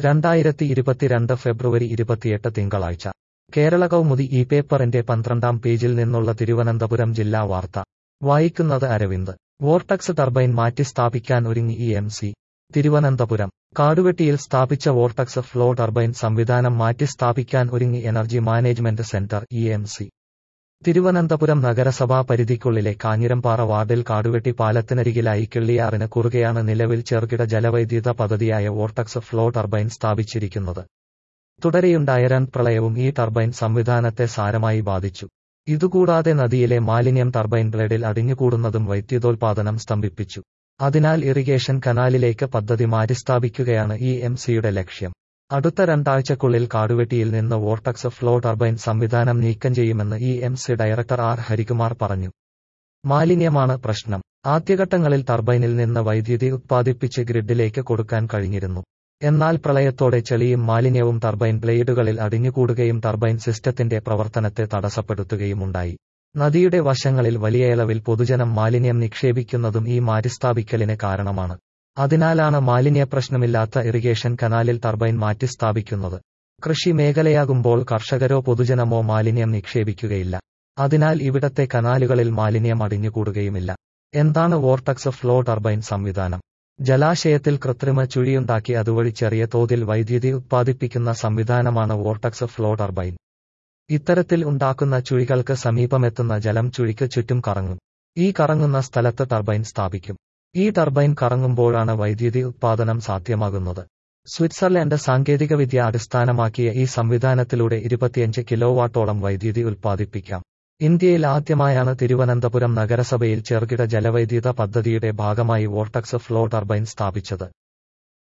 രണ്ടായിരത്തി ഇരുപത്തിരണ്ട് ഫെബ്രുവരി ഇരുപത്തിയെട്ട് തിങ്കളാഴ്ച കേരള കൗമുദി ഈ പേപ്പറിന്റെ പന്ത്രണ്ടാം പേജിൽ നിന്നുള്ള തിരുവനന്തപുരം ജില്ലാ വാർത്ത വായിക്കുന്നത് അരവിന്ദ് വോർട്ടക്സ് ടർബൈൻ മാറ്റി സ്ഥാപിക്കാൻ ഒരുങ്ങി ഇ എം സി തിരുവനന്തപുരം കാടുവെട്ടിയിൽ സ്ഥാപിച്ച വോർട്ടക്സ് ഫ്ലോ ടർബൈൻ സംവിധാനം മാറ്റി സ്ഥാപിക്കാൻ ഒരുങ്ങി energy management centre E M C Thiruvananthapuram നഗരസഭാ പരിധിക്കുള്ളിലെ കാഞ്ഞിരംപാറ വാർഡിൽ കാടുവെട്ടി പാലത്തിനരികിലായി കിള്ളിയാറിന് കുറുകെയാണ് നിലവിൽ ചെറുകിട ജലവൈദ്യുത പദ്ധതിയായ വോർട്ടക്സ് ഫ്ലോ ടർബൈൻ സ്ഥാപിച്ചിരിക്കുന്നത് തുടരെയുണ്ടായ രൺ പ്രളയവും ഈ ടർബൈൻ സംവിധാനത്തെ സാരമായി ബാധിച്ചു ഇതുകൂടാതെ നദിയിലെ മാലിന്യം ടർബൈൻ ബ്ലേഡിൽ അടിഞ്ഞുകൂടുന്നതും വൈദ്യുതോൽപാദനം സ്തംഭിപ്പിച്ചു അതിനാൽ ഇറിഗേഷൻ കനാലിലേക്ക് പദ്ധതി മാറ്റിസ്ഥാപിക്കുകയാണ് ഇ എം സിയുടെ ലക്ഷ്യം അടുത്ത രണ്ടാഴ്ചക്കുള്ളിൽ കാടുവെട്ടിയിൽ നിന്ന് വോർട്ടക്സ് ഫ്ലോ ടർബൈൻ സംവിധാനം നീക്കം ചെയ്യുമെന്ന് E M C director R Harikumar പറഞ്ഞു മാലിന്യമാണ് പ്രശ്നം ആദ്യഘട്ടങ്ങളിൽ ടർബൈനിൽ നിന്ന് വൈദ്യുതി ഉത്പാദിപ്പിച്ച് ഗ്രിഡിലേക്ക് കൊടുക്കാൻ കഴിഞ്ഞിരുന്നു എന്നാൽ പ്രളയത്തോടെ ചെളിയും മാലിന്യവും ടർബൈൻ ബ്ലേഡുകളിൽ അടിഞ്ഞുകൂടുകയും ടർബൈൻ സിസ്റ്റത്തിന്റെ പ്രവർത്തനത്തെ തടസ്സപ്പെടുത്തുകയുമുണ്ടായി നദിയുടെ വശങ്ങളിൽ വലിയളവിൽ പൊതുജനം മാലിന്യം നിക്ഷേപിക്കുന്നതും ഈ മാറ്റിസ്ഥാപിക്കലിന് കാരണമാണ് അതിനാലാണ് മാലിന്യ പ്രശ്നമില്ലാത്ത ഇറിഗേഷൻ കനാലിൽ ടർബൈൻ മാറ്റി സ്ഥാപിക്കുന്നത് കൃഷി മേഖലയാകുമ്പോൾ കർഷകരോ പൊതുജനമോ മാലിന്യം നിക്ഷേപിക്കുകയില്ല അതിനാൽ ഇവിടത്തെ കനാലുകളിൽ മാലിന്യം അടിഞ്ഞുകൂടുകയുമില്ല എന്താണ് വോർട്ടക്സ് ഫ്ലോ ടർബൈൻ സംവിധാനം ജലാശയത്തിൽ കൃത്രിമ ചുഴിയുണ്ടാക്കി അതുവഴി ചെറിയ തോതിൽ വൈദ്യുതി ഉത്പാദിപ്പിക്കുന്ന സംവിധാനമാണ് വോർട്ടക്സ് ഫ്ലോ ടർബൈൻ ഇത്തരത്തിൽ ഉണ്ടാക്കുന്ന ചുഴികൾക്ക് സമീപമെത്തുന്ന ജലം ചുഴിക്ക് ചുറ്റും കറങ്ങും ഈ കറങ്ങുന്ന സ്ഥലത്ത് ടർബൈൻ സ്ഥാപിക്കും ഈ ടർബൈൻ കറങ്ങുമ്പോഴാണ് വൈദ്യുതി ഉത്പാദനം സാധ്യമാകുന്നത് സ്വിറ്റ്സർലൻഡ് സാങ്കേതികവിദ്യ അടിസ്ഥാനമാക്കിയ ഈ സംവിധാനത്തിലൂടെ ഇരുപത്തിയഞ്ച് കിലോവാട്ടോളം വൈദ്യുതി ഉത്പാദിപ്പിക്കാം ഇന്ത്യയിൽ ആദ്യമായാണ് തിരുവനന്തപുരം നഗരസഭയിൽ ചെറുകിട ജലവൈദ്യുത പദ്ധതിയുടെ ഭാഗമായി വോർട്ടക്സ് ഫ്ലോ ടർബൈൻ സ്ഥാപിച്ചത്